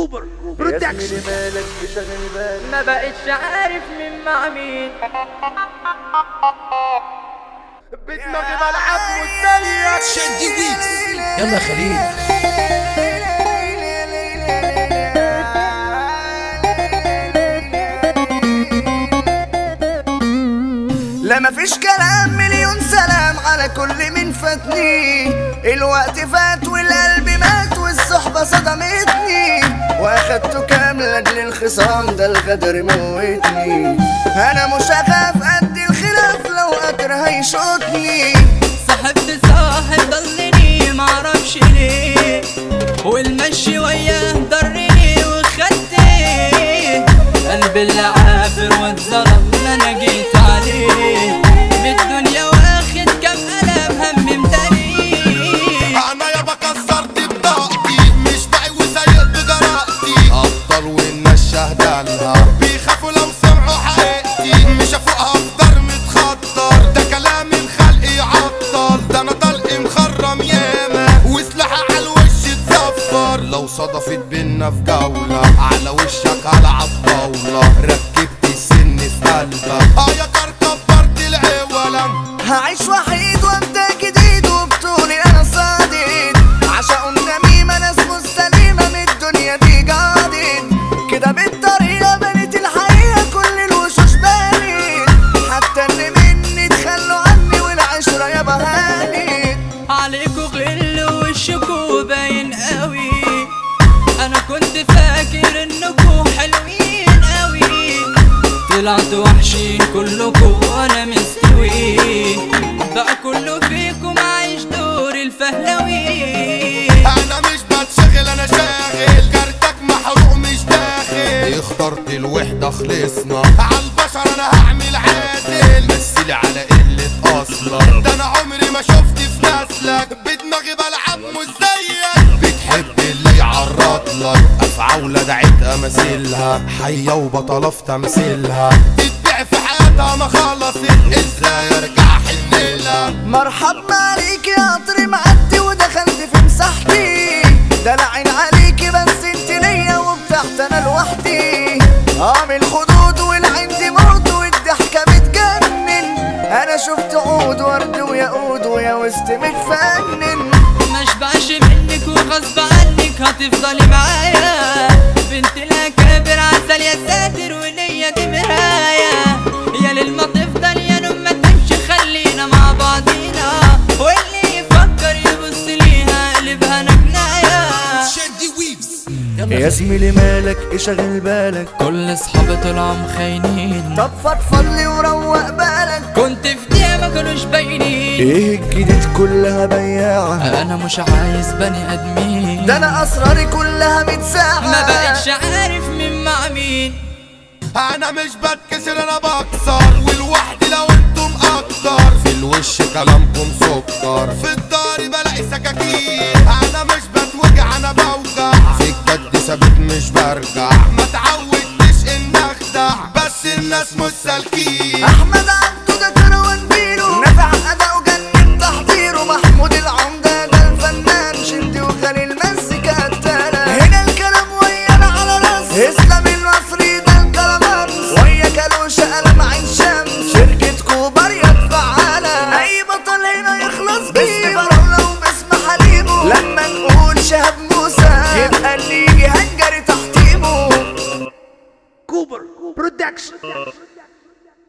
كوبر يا برودكشن زميلي مالك بشغل بالك ما بقتش عارف مين مع مين بدماغي بلعب مستنيك شادي ويكس يلا خليل لا مفيش كلام مليون سلام على كل من فاتني الوقت فات والقلب مات والصحبة صدمتني واخدته كامل لاجل الخصام ده الغدر موتني انا مش هخاف قد الخلاف لو قدر هيشوطني صاحبت صاحب ضلني معرفش ليه والمشي وياه ضرني وخدتي قلبي اللي عافر واتظلم انا جيت عليه بالدنيا واخد كم قلم هم ممتلي انا يابا كسرت بطاقتي مش باقي وسايق بجرأتي افضل والناس شهدانها بيخافوا لو سمعوا حقيقتي مش افوقها افضل متخطر ده كلام الخلق يعطل ده انا طلق مخرم ياما وسلاحي على الوش اتزفر لو صدفت بينا في جولة على وشك هلعب طاولة ركبت السن في قلبك اه يا كار كبرت العوالم هعيش وحيد وابدا جديد وبطولي انا صادق عشان النميمة ناس مستليمة من الدنيا دي قاعدين كده بالطريقة بنت الحقيقة كل الوشوش بانت حتى اللي مني تخلوا عني والعشرة يا بهانت عليكوا غل وشكوا باين قوي انا كنت فاكر انكوا حلوين قوي طلعتوا وحشين كلكوا وانا مستوي بقى كله فيكم عايش دور الفهلوي انا مش بتشغل انا شاغل كارتك محروق مش داخل اخترت الوحدة خلصنا عالبشر انا هعمل عادل مثلي على قلة اصلك ده انا عمري ما شفت في نسلك بدماغي بلعب مش زيك بتحب اللي يعرض لك افعى دعيت امثلها حية وبطلة في تمثيلها تتبع في حياتها ما خلصت ازاي ارجع حنلها مرحبا عليك يا قطر معدي ودخلت في مساحتي ده العين عليكي بس انت ليا وبتحت انا لوحدي اعمل خدود والعين دي موت والضحكة بتجنن انا شفت عود ورد وياقود ويا وسط متفنن مشبعش منك وغصب عنك هتفضلي معايا بنت الاكابر عسل يا ساتر وليا دي مرايا يا للما تفضل يا نوم ما تمشي خلينا مع بعضينا واللي يفكر يبص ليها قلبها انا جنايا شادي ويكس يا زميلي مالك اشغل بالك كل اصحابي طلعوا مخاينين طب فضفض لي وروق بالك كنت في دقيقة ما كانوش باينين ايه الجديد كلها بياعة انا مش عايز بني ادمين ده انا اسراري كلها متساعة ما بقتش عارف مين مع مين انا مش بتكسر انا بكسر والوحدي لو انتم اكتر في الوش كلامكم سكر في الدار بلاقي سكاكين انا مش بتوجع انا بوجع في الجد ثابت مش برجع ما تعودتش ان اخدع بس الناس مش سالكين احمد عبده ده كروان بيرو نفع اداؤه جنن تحضيره محمود العمده ده الفنان شندي وخليل مزيكا التالا هنا الكلام ويانا على راس اسلام المصري ده الكلامانس ويا كالوشة قلم عين شمس شركة كوبر يدفع على اي بطل هنا يخلص بيه باسم فراولة وباسم حليمه لما نقول شهاب موسى يبقى اللي يجي هنجري تحتيمه كوبر برودكشن